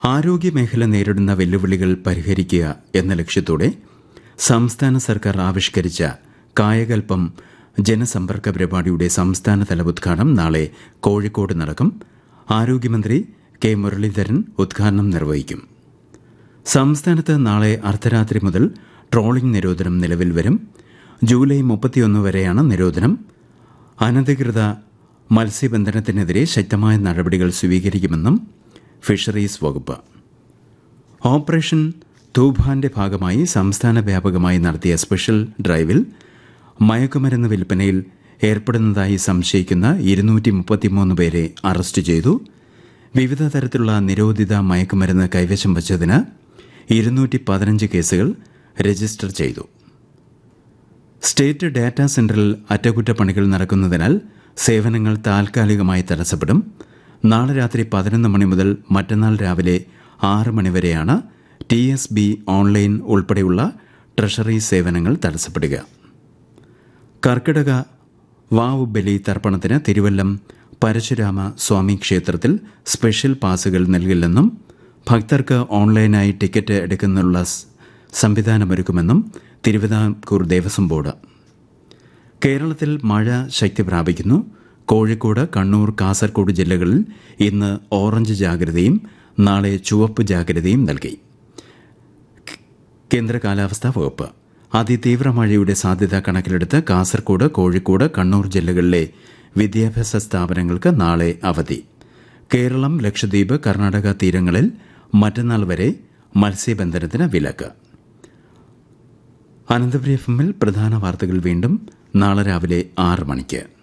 ആരോഗ്യമേഖല നേരിടുന്ന വെല്ലുവിളികൾ പരിഹരിക്കുക എന്ന ലക്ഷ്യത്തോടെ സംസ്ഥാന സർക്കാർ ആവിഷ്കരിച്ച കായകൽപ്പം ജനസമ്പർക്ക പരിപാടിയുടെ സംസ്ഥാനതല ഉദ്ഘാടനം നാളെ കോഴിക്കോട് നടക്കും ആരോഗ്യമന്ത്രി കെ മുരളീധരൻ ഉദ്ഘാടനം നിർവഹിക്കും സംസ്ഥാനത്ത് നാളെ അർദ്ധരാത്രി മുതൽ ട്രോളിംഗ് നിരോധനം നിലവിൽ വരും ജൂലൈ മുപ്പത്തിയൊന്ന് വരെയാണ് നിരോധനം അനധികൃത മത്സ്യബന്ധനത്തിനെതിരെ ശക്തമായ നടപടികൾ സ്വീകരിക്കുമെന്നും ഫിഷറീസ് വകുപ്പ് ഓപ്പറേഷൻ തൂഫാന്റെ ഭാഗമായി സംസ്ഥാന വ്യാപകമായി നടത്തിയ സ്പെഷ്യൽ ഡ്രൈവിൽ മയക്കുമരുന്ന് വിൽപ്പനയിൽ ഏർപ്പെടുന്നതായി സംശയിക്കുന്ന ഇരുന്നൂറ്റി മുപ്പത്തിമൂന്ന് പേരെ അറസ്റ്റ് ചെയ്തു വിവിധ തരത്തിലുള്ള നിരോധിത മയക്കുമരുന്ന് കൈവശം വച്ചതിന് ഇരുന്നൂറ്റി പതിനഞ്ച് കേസുകൾ രജിസ്റ്റർ ചെയ്തു സ്റ്റേറ്റ് ഡാറ്റാ സെന്ററിൽ അറ്റകുറ്റപ്പണികൾ നടക്കുന്നതിനാൽ സേവനങ്ങൾ താൽക്കാലികമായി തടസ്സപ്പെടും നാളെ രാത്രി പതിനൊന്ന് മണി മുതൽ മറ്റന്നാൾ രാവിലെ ആറ് മണിവരെയാണ് ടി എസ് ബി ഓൺലൈൻ ഉൾപ്പെടെയുള്ള ട്രഷറി സേവനങ്ങൾ തടസ്സപ്പെടുക കർക്കിടക വാവ് ബലി തർപ്പണത്തിന് തിരുവല്ലം പരശുരാമ സ്വാമി ക്ഷേത്രത്തിൽ സ്പെഷ്യൽ പാസുകൾ നൽകില്ലെന്നും ഭക്തർക്ക് ഓൺലൈനായി ടിക്കറ്റ് എടുക്കുന്നതിനുള്ള സ് സംവിധാനമൊരുക്കുമെന്നും തിരുവിതാംകൂർ ദേവസ്വം ബോർഡ് കേരളത്തിൽ മഴ ശക്തി പ്രാപിക്കുന്നു കോഴിക്കോട് കണ്ണൂർ കാസർഗോഡ് ജില്ലകളിൽ ഇന്ന് ഓറഞ്ച് ജാഗ്രതയും നാളെ ചുവപ്പ് ജാഗ്രതയും നൽകി കേന്ദ്ര കാലാവസ്ഥാ വകുപ്പ് അതിതീവ്ര മഴയുടെ സാധ്യത കണക്കിലെടുത്ത് കാസർഗോഡ് കോഴിക്കോട് കണ്ണൂർ ജില്ലകളിലെ വിദ്യാഭ്യാസ സ്ഥാപനങ്ങൾക്ക് നാളെ അവധി കേരളം ലക്ഷദ്വീപ് കർണാടക തീരങ്ങളിൽ മറ്റന്നാൾ വരെ മത്സ്യബന്ധനത്തിന് വിലക്ക് അനന്തപുരി എഫ് എമ്മിൽ പ്രധാന വാർത്തകൾ വീണ്ടും നാളെ രാവിലെ ആറ് മണിക്ക്